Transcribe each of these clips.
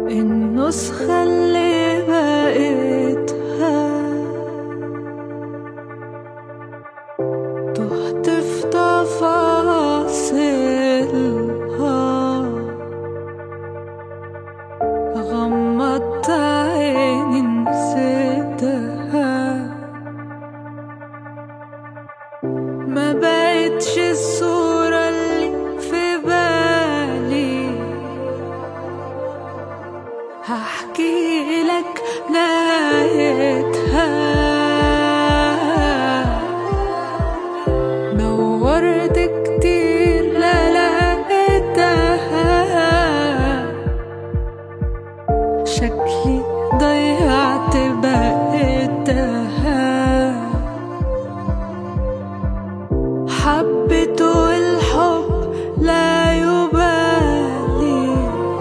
النسخة اللي بقيتها تهت في تفاصيلها غمضت عيني نسيتها ما بقتش الصورة اللي في بالي هحكي لك نهايتها دورت كتير لا لقيتها شكلي ضيعت بقيتها حبيت والحب لا يبالي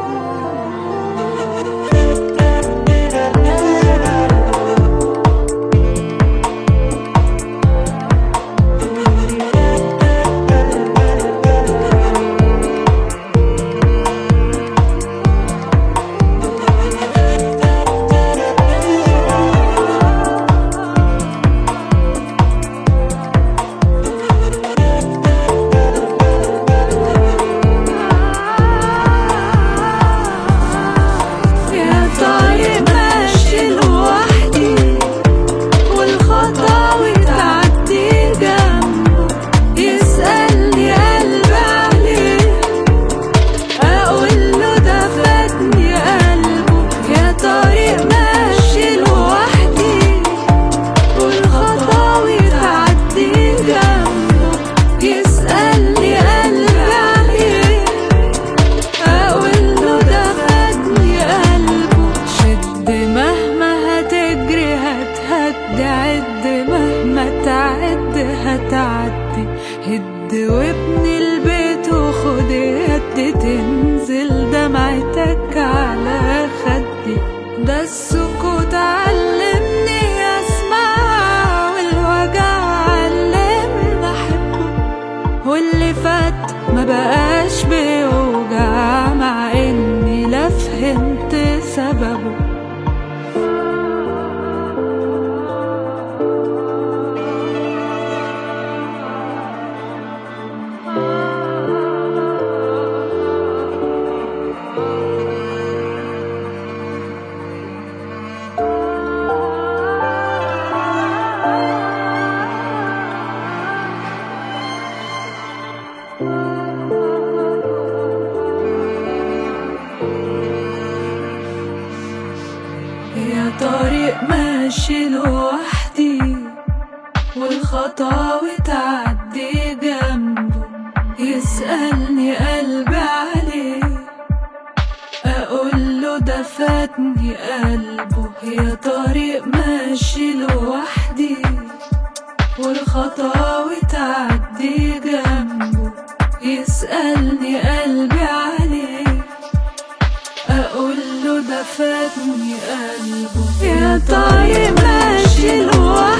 يا طريق ماشي لوحدي والخطاوي تعدي جنبه يسألني قلبي عليه أقول له ده فاتني قلبه يا طريق ماشي لوحدي والخطاوي تعدي جنبه يسألني قلبي عليه أقول له ده فاتني قلبه شد مهما هتجري هتهد عد مهما تعد هتعدي هد وابني البيت وخد يد تنزل دمعتك على خدي ده السكوت علمني اسمع والوجع علمني احبه واللي فات ما بقاش بيوجع مع اني لا فهمت سببه يا طريق ماشي لوحدي والخطاوي تعدي جنبه يسألني قلبي عليه أقول له ده فاتني قلبه يا طريق ماشي لوحدي والخطاوي تعدي جنبه يسألني قلبي عليه أقول له ده فاتني قلبه يا طريق ماشي لوحدي